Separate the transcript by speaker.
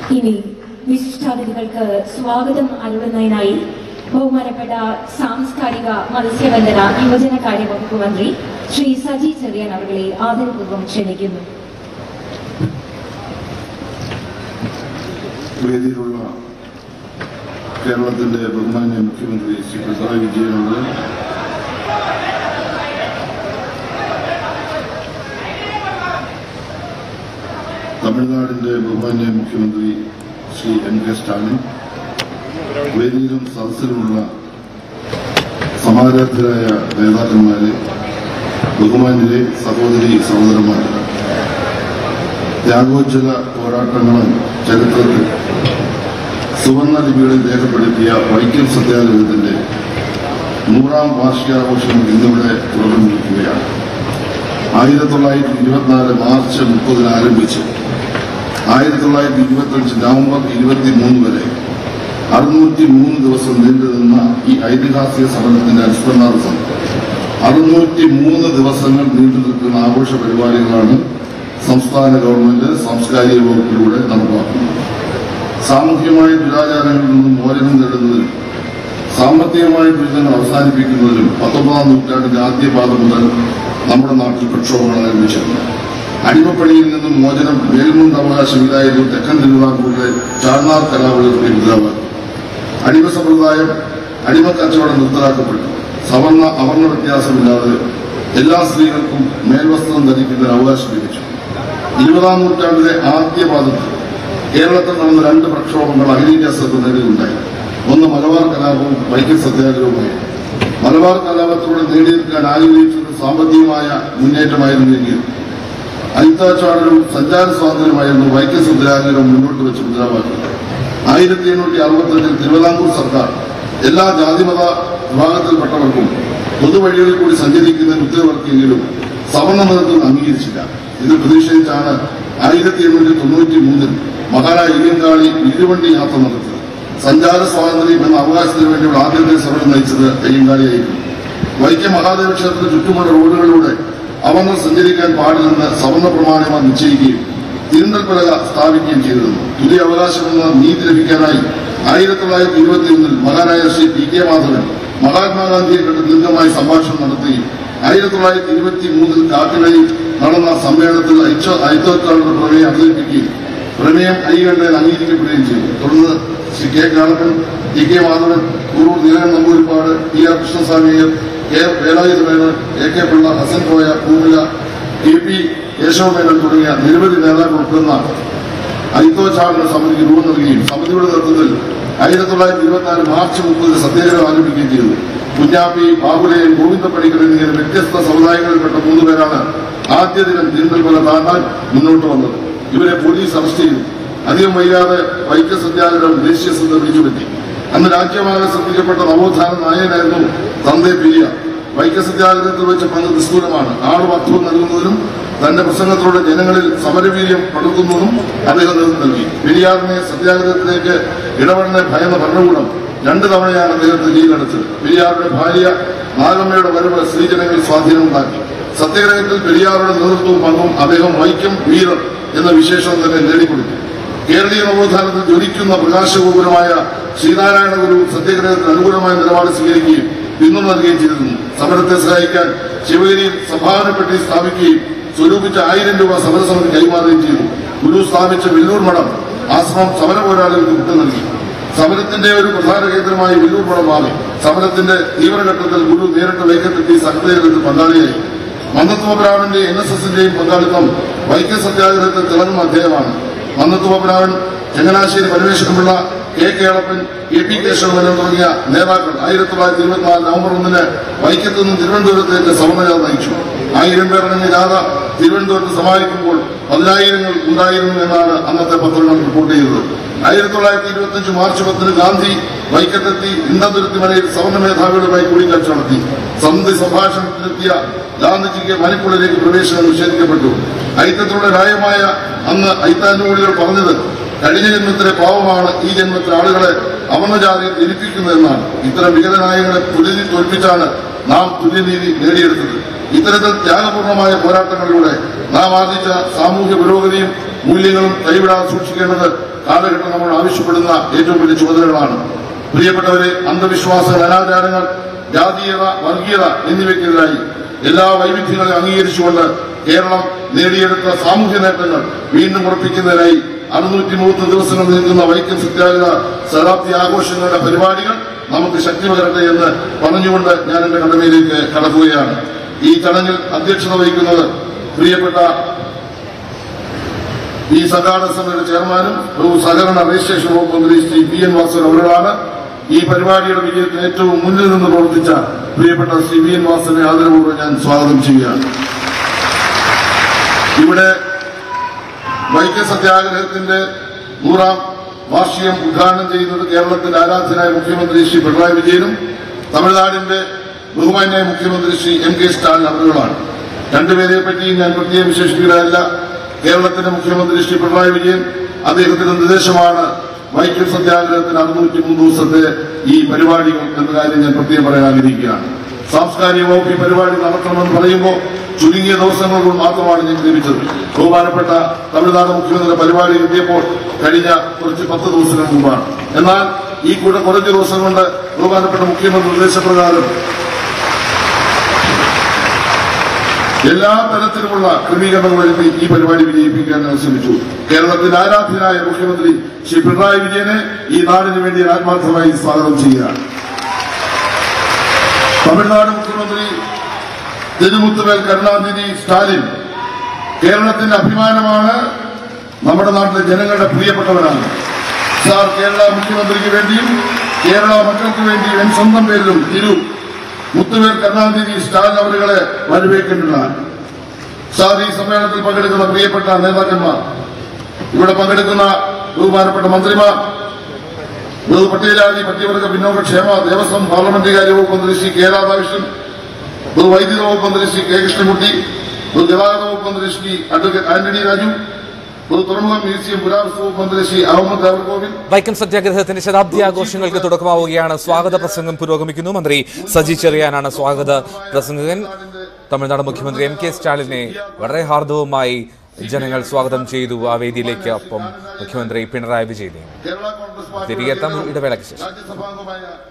Speaker 1: ഇനി വിശിഷ്ടാതിഥികൾക്ക് സ്വാഗതം അരുളുന്നതിനായി ബഹുമാനപ്പെട്ട സാംസ്കാരിക മത്സ്യബന്ധന യുവജനകാര്യ വകുപ്പ് മന്ത്രി ശ്രീ സജി ചെറിയൻ അവരെ ആദരപൂർവ്വം ക്ഷണിക്കുന്നു
Speaker 2: വേദിയിലുള്ള കേരളത്തിന്റെ ബഹുമാന്യ മുഖ്യമന്ത്രി ശ്രീ പിണറായി വിജയനോട് തമിഴ്നാടിന്റെ ബഹുമാന്യ മുഖ്യമന്ത്രി ശ്രീ എം കെ സ്റ്റാലിൻ വേദിയിലും സദസ്സിലുമുള്ള സമാരാധരായ നേതാക്കന്മാരെ ബഹുമാന്യരെ സഹോദരി സഹോദരന്മാരെ ത്യാഗോജ്വല പോരാട്ടങ്ങളും ചരിത്രത്തിൽ സുവർണ ലിപികളിൽ രേഖപ്പെടുത്തിയ വൈക്കം സത്യാഗ്രഹത്തിന്റെ നൂറാം വാർഷികാഘോഷം ഇന്നിവിടെ തുടർന്നിരിക്കുകയാണ് ആയിരത്തി തൊള്ളായിരത്തി ഇരുപത്തിനാല് മാർച്ച് മുപ്പതിന് ആരംഭിച്ച് ആയിരത്തി തൊള്ളായിരത്തി ഇരുപത്തിയഞ്ച് നവംബർ ഇരുപത്തിമൂന്ന് വരെ അറുന്നൂറ്റി മൂന്ന് ദിവസം നീണ്ടുനിന്ന ഈ ഐതിഹാസിക സമരത്തിന്റെ അനുസ്മരണാർത്ഥം അറുന്നൂറ്റി മൂന്ന് ദിവസങ്ങൾ നീണ്ടു നിൽക്കുന്ന ആഘോഷ പരിപാടികളാണ് സംസ്ഥാന ഗവൺമെന്റ് സാംസ്കാരിക വകുപ്പിലൂടെ നടപ്പാക്കുന്നത് സാമൂഹ്യമായ ദുരാചാരങ്ങളിൽ നിന്നും മോചനം നേടുന്നതിനും സാമ്പത്തികമായ ദുരിതങ്ങൾ അവസാനിപ്പിക്കുന്നതിനും പത്തൊമ്പതാം നൂറ്റാണ്ടിന്റെ ആദ്യപാദം മുതൽ നമ്മുടെ നാട്ടിൽ പ്രക്ഷോഭങ്ങൾ ആരംഭിച്ചിരുന്നു അടിമപ്പണിയിൽ നിന്നും മോചനം മേൽമുണ്ട് അവകാശം ഇതായിരുന്നു തെക്കൻ തിരുവിതാംകൂറിലെ ചാർനാർ കലാപുരത്തിന്റെ മുദ്രാവാക്യം അടിമ സമ്പ്രദായം അടിമ കച്ചവടം നിർത്തലാക്കപ്പെട്ടു സവർണ അവർണ വ്യത്യാസമില്ലാതെ എല്ലാ സ്ത്രീകൾക്കും മേൽവസ്ത്രം ധരിക്കുന്നതിന് അവകാശം ലഭിച്ചു ഇരുപതാം നൂറ്റാണ്ടിലെ ആദ്യ പാദത്തിൽ കേരളത്തിൽ നടന്ന രണ്ട് പ്രക്ഷോഭങ്ങൾ അഖിലേന്ത്യാ ശ്രദ്ധ നേടിയിട്ടുണ്ടായി ഒന്ന് മലബാർ കലാപവും വൈക്കം സത്യാഗ്രഹവുമായി മലബാർ കലാപത്തിലൂടെ നേടിയെടുക്കാൻ ആഗ്രഹിച്ചത് സാമ്പത്തികമായ മുന്നേറ്റമായിരുന്നെങ്കിൽ അയിത്താച്ചാടനും സഞ്ചാര സ്വാതന്ത്ര്യമായിരുന്നു വൈക്കം സത്യാഗ്രഹം മുന്നോട്ട് വെച്ച മുദ്രാവാക്യം ആയിരത്തി എണ്ണൂറ്റി അറുപത്തഞ്ചിൽ തിരുവിതാംകൂർ സർക്കാർ എല്ലാ ജാതിമത വിഭാഗത്തിൽപ്പെട്ടവർക്കും പൊതുവഴികളിൽ കൂടി സഞ്ചരിക്കുന്നതിന് ഉത്തരവിറക്കിയെങ്കിലും സവർണ മതത്തിൽ അംഗീകരിച്ചില്ല ഇത് പ്രതിഷേധിച്ചാണ് ആയിരത്തി എണ്ണൂറ്റി തൊണ്ണൂറ്റി മൂന്നിൽ മഹാരാജ ഇയ്യങ്കാളി ഇരുവണ്ടി യാത്ര നടത്തിയത് സഞ്ചാര സ്വാതന്ത്ര്യം എന്ന അവകാശത്തിന് വേണ്ടിയുള്ള ആദ്യത്തെ സമരം നയിച്ചത് അയ്യങ്കാളിയായിരുന്നു വൈക്കം മഹാദേവ ക്ഷേത്രത്തിന് ചുറ്റുമുള്ള റോഡുകളിലൂടെ അവർണർ സഞ്ചരിക്കാൻ പാടില്ലെന്ന് സവർണ പ്രമാണമായി നിശ്ചയിക്കുകയും തിരുണ്ടൽ പലക സ്ഥാപിക്കുകയും ചെയ്തിരുന്നു തുല്യ അവകാശമെന്ന നീതി ലഭിക്കാനായി ആയിരത്തി തൊള്ളായിരത്തി ഇരുപത്തിയൊന്നിൽ മഹാനായ ശ്രീ ടി കെ മാധവൻ മഹാത്മാഗാന്ധിയെ കണ്ട് ദീർഘമായി സംഭാഷണം നടത്തുകയും ആയിരത്തി തൊള്ളായിരത്തി ഇരുപത്തി മൂന്നിൽ കാക്കിലയിൽ നടന്ന സമ്മേളനത്തിൽ ഐത്തോക്കാളുടെ പ്രമേയം അവതരിപ്പിക്കുകയും പ്രമേയം ഐകണ്ഠയിൽ അംഗീകരിക്കപ്പെടുകയും ചെയ്തു തുടർന്ന് Shri K Kelappan T K Madhavan Kurur Neelakan Namboodiripad P R Krishnaswamy Iyer K Velayudha Menon A K Pillai Hassan Koya പൂമില കെ പി കേശവമേനോൻ തുടങ്ങിയ നിരവധി നേതാക്കൾ ഉൾപ്പെടുന്ന ഐത്തോച്ചാടന സമിതിക്ക് രൂപം നൽകുകയും സമിതിയുടെ നേതൃത്വത്തിൽ ആയിരത്തി തൊള്ളായിരത്തി ഇരുപത്തിനാല് മാർച്ച് മുപ്പതിന് സത്യാഗ്രഹം ആരംഭിക്കുകയും ചെയ്തു കുഞ്ഞാപ്പി ബാബുലയൻ ഗോവിന്ദ പണിക്കർ എന്നിങ്ങനെ വ്യത്യസ്ത സമുദായങ്ങളിൽപ്പെട്ട മൂന്ന് പേരാണ് ആദ്യ ദിനം തിരുന്തൽ കൊല താണ്ടാൻ മുന്നോട്ട് വന്നത് ഇവരെ പോലീസ് അറസ്റ്റ് ചെയ്തു അധികം വൈകാതെ വൈക്ക സത്യാഗ്രഹം ദേശീയ ശ്രദ്ധ പിടിച്ചുപറ്റി അന്ന് രാജ്യമാകെ ശ്രദ്ധിക്കപ്പെട്ട നവോത്ഥാന നായകനായിരുന്നു തന്തേ പെരിയ വൈക്ക സത്യാഗ്രഹത്തിൽ വെച്ച പങ്ക് നിസ്തൂലമാണ് ആളും അർത്ഥവും നൽകുന്നതിനും തന്റെ പ്രസംഗത്തിലൂടെ ജനങ്ങളിൽ സമരവീര്യം പടുത്തുന്നതിനും അദ്ദേഹം നേതൃത്വം നൽകി പെരിയാറിനെ സത്യാഗ്രഹത്തിലേക്ക് ഇടപെടുന്ന ഭയന്ന ഭരണകൂടം രണ്ടു തവണയാണ് അദ്ദേഹത്തെ ജയിലടച്ചത് പെരിയാറിന്റെ ഭാര്യ നാഗമ്മയുടെ വരവ് സ്ത്രീജനങ്ങളിൽ സ്വാധീനമുണ്ടാക്കി സത്യാഗ്രഹത്തിൽ പെരിയാറുടെ നേതൃത്വവും പങ്കും അദ്ദേഹം വൈക്കം വീരർ എന്ന വിശേഷം തന്നെ നേടിക്കൊടുത്തു കേരളീയ നവോത്ഥാനത്തിൽ ജ്വലിക്കുന്ന പ്രകാശഗോപുരമായ ശ്രീനാരായണ ഗുരു സത്യാഗ്രഹത്തിന് അനുകൂലമായ നിലപാട് സ്വീകരിക്കുകയും പിന്തുണ നൽകുകയും ചെയ്തിരുന്നു സമരത്തെ സഹായിക്കാൻ ശിവഗിരിയിൽ സംഭാവനപ്പെട്ടി സ്ഥാപിക്കുകയും സ്വരൂപിച്ച ആയിരം രൂപ സമരസമിതി കൈമാറുകയും ചെയ്തു ഗുരു സ്ഥാപിച്ച വെല്ലൂർ മഠം ആശ്രമം സമര പോരാളികൾക്ക് വിട്ടു നൽകി സമരത്തിന്റെ ഒരു പ്രധാന കേന്ദ്രമായി വെല്ലൂർ മഠം മാറി സമരത്തിന്റെ തീവ്രഘട്ടത്തിൽ ഗുരു നേരിട്ട് വൈക്കത്തെത്തി സഹദേവത്തിൽ പങ്കാളിയായി മന്നത്വപുരാവന്റെ എൻ എസ് എസിന്റെയും പങ്കാളിത്തം വൈക്കം സത്യാഗ്രഹത്തിൽ തിളങ്ങുന്ന അധ്യായമാണ് മന്നത്വപുരാവൻ Changanassery Parameswaran Pillai K Kelappan K P Kesava Menon തുടങ്ങിയ നേതാക്കൾ ആയിരത്തി തൊള്ളായിരത്തി ഇരുപത്തിനാല് നവംബർ ഒന്നിന് വൈക്കത്ത് നിന്നും തിരുവനന്തപുരത്തേക്ക് സമരജാഥ നയിച്ചു ആയിരം പേർ അടങ്ങിയ ജാഥ തിരുവനന്തപുരത്ത് സമാപിക്കുമ്പോൾ പതിനായിരങ്ങൾ ഉണ്ടായിരുന്നു എന്നാണ് അന്നത്തെ പത്രങ്ങൾ റിപ്പോർട്ട് ചെയ്തത് ആയിരത്തി തൊള്ളായിരത്തി ഇരുപത്തിയഞ്ച് മാർച്ച് പത്തിന് ഗാന്ധി വൈക്കത്തെത്തി ഇണ്ടതുരുത്തിമലയിൽ സവർണ മേധാവികളുമായി കൂടിക്കാഴ്ച നടത്തി സന്ധി സംഭാഷണത്തിലെത്തിയ ഗാന്ധിജിക്ക് മണിപ്പൂരിലേക്ക് പ്രവേശനം നിഷേധിക്കപ്പെട്ടു ഐത്തത്തിലൂടെ ന്യായമായ അന്ന് ഐത്താനുകൂലികൾ പറഞ്ഞത് കഴിഞ്ഞ ജന്മത്തിലെ പാവമാണ് ഈ ജന്മത്തിലെ ആളുകളെ അവർണജാതിയിൽ ജനിപ്പിക്കുന്നതെന്നാണ് ഇത്തരം വികലനായകളെ പുലരി തോൽപ്പിച്ചാണ് നാം തുല്യനീതി നേടിയെടുത്തത് ഇത്തരത്തിൽ ത്യാഗപൂർണമായ പോരാട്ടങ്ങളിലൂടെ നാം ആർജിച്ച സാമൂഹ്യ പുരോഗതിയും മൂല്യങ്ങളും കൈവിടാതെ സൂക്ഷിക്കേണ്ടത് കാലഘട്ടം നമ്മൾ ആവശ്യപ്പെടുന്ന ഏറ്റവും വലിയ ചുമതലകളാണ് പ്രിയപ്പെട്ടവരെ അന്ധവിശ്വാസങ്ങൾ അനാചാരങ്ങൾ ജാതീയത വർഗീയത എന്നിവയ്ക്കെതിരായി എല്ലാ വൈവിധ്യങ്ങളെയും അംഗീകരിച്ചുകൊണ്ട് കേരളം നേടിയെടുത്ത സാമൂഹ്യ നേട്ടങ്ങൾ വീണ്ടും ഉറപ്പിക്കുന്നതിനായി അറുന്നൂറ്റി മൂന്ന് ദിവസങ്ങൾ നീങ്ങുന്ന വൈക്കം സത്യാഗ്രഹ ശതാബ്ദി ആഘോഷങ്ങളുടെ പരിപാടികൾ നമുക്ക് ശക്തി പകരട്ടെ എന്ന് പറഞ്ഞുകൊണ്ട് ഞാൻ എന്റെ കടമയിലേക്ക് കടക്കുകയാണ് ഈ ചടങ്ങിൽ അധ്യക്ഷത വഹിക്കുന്നത് പ്രിയപ്പെട്ട ഈ സംഘാടക സമിതിയുടെ ചെയർമാനും ഒരു സഹകരണ രജിസ്ട്രേഷൻ വകുപ്പ് മന്ത്രി ശ്രീ പി എൻ വാസൻ അവരുകളാണ് ഈ പരിപാടിയുടെ വിജയത്തിന് ഏറ്റവും മുന്നിൽ നിന്ന് പ്രവർത്തിച്ച പ്രിയപ്പെട്ട ശ്രീ പി എൻ വാസനെ ആദരപൂർവ്വം ഞാൻ സ്വാഗതം ചെയ്യുകയാണ് ഇവിടെ വൈക്കം സത്യാഗ്രഹത്തിന്റെ നൂറാം വാർഷികം ഉദ്ഘാടനം ചെയ്യുന്നത് കേരളത്തിന്റെ ആരാധ്യനായ മുഖ്യമന്ത്രി ശ്രീ പിണറായി വിജയനും തമിഴ്നാടിന്റെ ബഹുമാന്യായ മുഖ്യമന്ത്രി ശ്രീ എം കെ സ്റ്റാലിൻ അവരുകളാണ് രണ്ടുപേരെ പറ്റിയും ഞാൻ പ്രത്യേകം വിശേഷിക്കുകയല്ല കേരളത്തിന്റെ മുഖ്യമന്ത്രി ശ്രീ പിണറായി വിജയൻ അദ്ദേഹത്തിന്റെ നിർദ്ദേശമാണ് വൈക്കം സത്യാഗ്രഹത്തിന് അറുന്നൂറ്റി മൂന്ന് ദിവസത്തെ ഈ പരിപാടികൾ എന്ന കാര്യം ഞാൻ പ്രത്യേകം പറയാൻ ആഗ്രഹിക്കുകയാണ് സാംസ്കാരിക വകുപ്പ് ഈ പരിപാടി നടത്തണമെന്ന് പറയുമ്പോൾ ചുരുങ്ങിയ ദിവസങ്ങൾ കൊണ്ട് മാത്രമാണ് ഞങ്ങൾക്ക് ലഭിച്ചത് ബഹുമാനപ്പെട്ട തമിഴ്നാട് മുഖ്യമന്ത്രിയുടെ പരിപാടി കിട്ടിയപ്പോൾ കഴിഞ്ഞ കുറച്ച് പത്ത് ദിവസങ്ങൾ മുമ്പാണ് എന്നാൽ ഈ കൂടെ കുറച്ച് ദിവസം കൊണ്ട് ബഹുമാനപ്പെട്ട മുഖ്യമന്ത്രി നിർദ്ദേശപ്രകാരം എല്ലാ തരത്തിലുമുള്ള ക്രമീകരണങ്ങൾ വരുത്തി ഈ പരിപാടി വിജയിപ്പിക്കാൻ ഞാൻ ശ്രമിച്ചു കേരളത്തിന്റെ ആരാധ്യനായ മുഖ്യമന്ത്രി ശ്രീ പിണറായി വിജയനെ ഈ നാടിന് വേണ്ടി ഞാൻ ആത്മാർത്ഥമായി സ്വാഗതം ചെയ്യുകയാണ് തമിഴ്നാട് മുഖ്യമന്ത്രി തിരുമുത്തുവേൽ കരുണാനിധി സ്റ്റാലിൻ കേരളത്തിന്റെ അഭിമാനമാണ് നമ്മുടെ നാട്ടിലെ ജനങ്ങളുടെ പ്രിയപ്പെട്ടവരാണ് സാർ കേരള മുഖ്യമന്ത്രിക്ക് വേണ്ടിയും കേരള മക്കൾക്ക് വേണ്ടിയും എൻ സ്വന്തം പേരിലും തിരു മുത്തുവേൽ കരുണാനിധി സ്റ്റാലിൻ അവരുകളെ വരവേൽക്കേണ്ടതാണ് സാർ ഈ സമ്മേളനത്തിൽ പങ്കെടുക്കുന്ന പ്രിയപ്പെട്ട നേതാക്കന്മാർ ഇവിടെ പങ്കെടുക്കുന്ന ബഹുമാനപ്പെട്ട മന്ത്രിമാർ ബഹു പട്ടികജാതി പട്ടികവർഗ പിന്നോക്ക ക്ഷേമ ദേവസ്വം പാർലമെന്ററി കാര്യ വകുപ്പ് മന്ത്രി ശ്രീ കെ രാധാകൃഷ്ണൻ ബഹു വൈദ്യുത വകുപ്പ് മന്ത്രി ശ്രീ കെ കൃഷ്ണൻകുട്ടി ബഹു ഗതാഗത വകുപ്പ് മന്ത്രി ശ്രീ അഡ്വക്കേറ്റ് ആന്റണി രാജു ബഹു തുറമുഖ മ്യൂസിയം പുരാവസ്തു വകുപ്പ് മന്ത്രി ശ്രീ അഹമ്മദ് ദേവർകോവിൽ
Speaker 3: വൈക്കം സത്യാഗ്രഹത്തിന്റെ ശതാബ്ദി ആഘോഷങ്ങൾക്ക് തുടക്കമാവുകയാണ് സ്വാഗത പ്രസംഗം പുരോഗമിക്കുന്നു മന്ത്രി സജി ചെറിയാനാണ് സ്വാഗത പ്രസംഗകൻ തമിഴ്നാട് മുഖ്യമന്ത്രി എം കെ സ്റ്റാലിനെ വളരെ ഹാർദവുമായി ജനങ്ങൾ സ്വാഗതം ചെയ്തു ആ വേദിയിലേക്ക് ഒപ്പം മുഖ്യമന്ത്രി പിണറായി വിജയനെയും
Speaker 2: കേരള കോൺഗ്രസ്
Speaker 3: തിരികെ എത്താം ഇടവേളയ്ക്ക് ശേഷം
Speaker 2: രാജ്യസഭാംഗമായ